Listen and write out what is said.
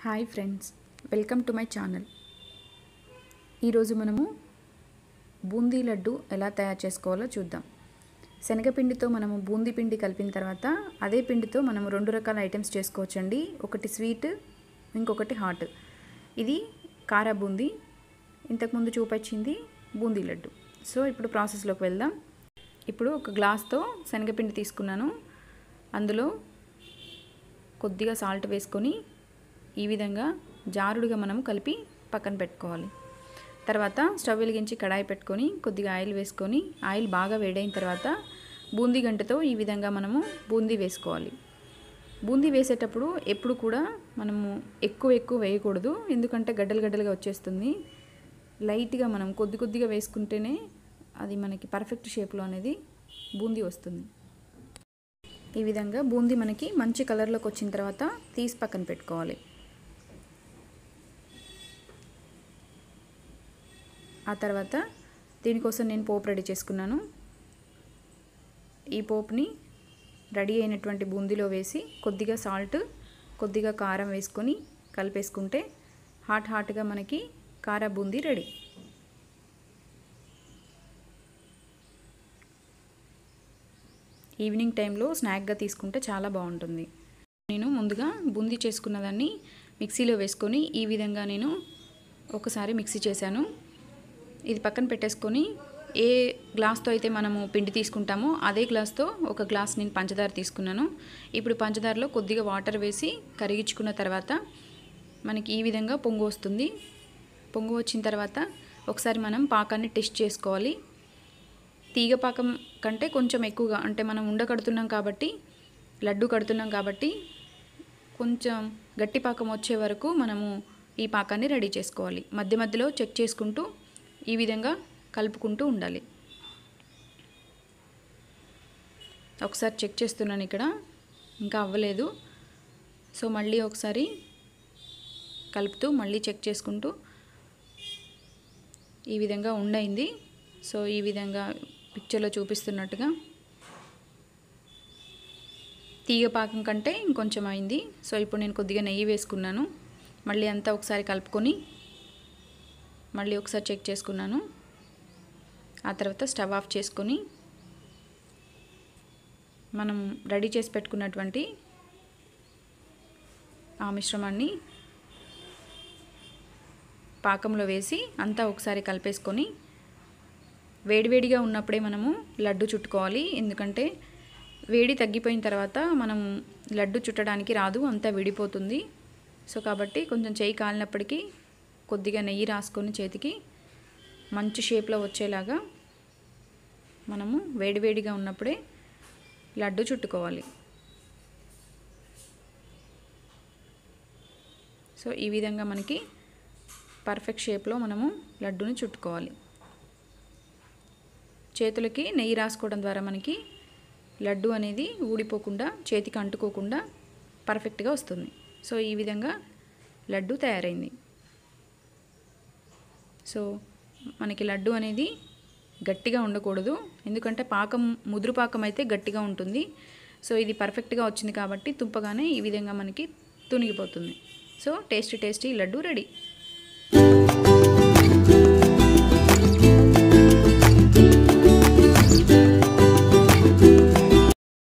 hi friends welcome to my channel ఈరోజు మనము బూందీ లడ్డు ఎలా తయారు చేసుకోవాలో చూద్దాం శనగపిండితో మనము బూందీ పిండి కలిపిన తర్వాత అదే పిండితో మనము రెండు రకాల ఐటమ్స్ చేసుకోవచ్చండి ఒకటి స్వీట్ ఇంకొకటి హాట్ ఇది కార బూందీ ఇంతకుముందు చూపించింది బూందీ లడ్డు సో ఇప్పుడు ప్రాసెస్లోకి వెళ్దాం ఇప్పుడు ఒక గ్లాస్తో శనగపిండి తీసుకున్నాను అందులో కొద్దిగా సాల్ట్ వేసుకొని ఈ విధంగా జారుడుగా మనం కలిపి పక్కన పెట్టుకోవాలి తర్వాత స్టవ్ వెలిగించి కడాయి పెట్టుకొని కొద్దిగా ఆయిల్ వేసుకొని ఆయిల్ బాగా వేడైన తర్వాత బూందీ గంటతో ఈ విధంగా మనము బూందీ వేసుకోవాలి బూందీ వేసేటప్పుడు ఎప్పుడు కూడా మనము ఎక్కువ ఎక్కువ వేయకూడదు ఎందుకంటే గడ్డలు గడ్డలుగా వచ్చేస్తుంది లైట్గా మనం కొద్ది కొద్దిగా వేసుకుంటేనే అది మనకి పర్ఫెక్ట్ షేప్లో అనేది బూందీ వస్తుంది ఈ విధంగా బూందీ మనకి మంచి కలర్లోకి వచ్చిన తర్వాత తీసి పక్కన పెట్టుకోవాలి ఆ తర్వాత దీనికోసం నేను పోపు రెడీ చేసుకున్నాను ఈ పోపుని రెడీ అయినటువంటి బూందీలో వేసి కొద్దిగా సాల్ట్ కొద్దిగా కారం వేసుకొని కలిపేసుకుంటే హాట్ హాట్గా మనకి కార బూందీ రెడీ ఈవినింగ్ టైంలో స్నాక్గా తీసుకుంటే చాలా బాగుంటుంది నేను ముందుగా బూందీ చేసుకున్న దాన్ని మిక్సీలో వేసుకొని ఈ విధంగా నేను ఒకసారి మిక్సీ చేశాను ఇది పక్కన పెట్టేసుకొని ఏ గ్లాస్తో అయితే మనము పిండి తీసుకుంటామో అదే గ్లాస్తో ఒక గ్లాస్ నేను పంచదార తీసుకున్నాను ఇప్పుడు పంచదారలో కొద్దిగా వాటర్ వేసి కరిగించుకున్న తర్వాత మనకి ఈ విధంగా పొంగు వస్తుంది పొంగు వచ్చిన తర్వాత ఒకసారి మనం పాకాన్ని టెస్ట్ చేసుకోవాలి తీగ పాకం కంటే కొంచెం ఎక్కువగా అంటే మనం ఉండ కడుతున్నాం కాబట్టి లడ్డు కడుతున్నాం కాబట్టి కొంచెం గట్టి పాకం వచ్చే వరకు మనము ఈ పాకాన్ని రెడీ చేసుకోవాలి మధ్య మధ్యలో చెక్ చేసుకుంటూ ఈ విధంగా కలుపుకుంటూ ఉండాలి ఒకసారి చెక్ చేస్తున్నాను ఇక్కడ ఇంకా అవ్వలేదు సో మళ్ళీ ఒకసారి కలుపుతూ మళ్ళీ చెక్ చేసుకుంటూ ఈ విధంగా ఉండైంది సో ఈ విధంగా పిక్చర్లో చూపిస్తున్నట్టుగా తీగ పాకం కంటే ఇంకొంచెం అయింది సో ఇప్పుడు నేను కొద్దిగా నెయ్యి వేసుకున్నాను మళ్ళీ అంతా ఒకసారి కలుపుకొని మళ్ళీ ఒకసారి చెక్ చేసుకున్నాను ఆ తర్వాత స్టవ్ ఆఫ్ చేసుకొని మనం రెడీ చేసి పెట్టుకున్నటువంటి ఆ మిశ్రమాన్ని పాకంలో వేసి అంతా ఒకసారి కలిపేసుకొని వేడివేడిగా ఉన్నప్పుడే మనము లడ్డు చుట్టుకోవాలి ఎందుకంటే వేడి తగ్గిపోయిన తర్వాత మనం లడ్డు చుట్టడానికి రాదు అంతా విడిపోతుంది సో కాబట్టి కొంచెం చేయి కాలినప్పటికీ కొద్దిగా నెయ్యి రాసుకొని చేతికి మంచి షేప్లో వచ్చేలాగా మనము వేడివేడిగా ఉన్నప్పుడే లడ్డు చుట్టుకోవాలి సో ఈ విధంగా మనకి పర్ఫెక్ట్ షేప్లో మనము లడ్డుని చుట్టుకోవాలి చేతులకి నెయ్యి రాసుకోవడం ద్వారా మనకి లడ్డు అనేది ఊడిపోకుండా చేతికి అంటుకోకుండా పర్ఫెక్ట్గా వస్తుంది సో ఈ విధంగా లడ్డు తయారైంది సో మనకి లడ్డు అనేది గట్టిగా ఉండకూడదు ఎందుకంటే పాకం ముదురు పాకం అయితే గట్టిగా ఉంటుంది సో ఇది పర్ఫెక్ట్గా వచ్చింది కాబట్టి తుంపగానే ఈ విధంగా మనకి తునిగిపోతుంది so tasty tasty laddu ready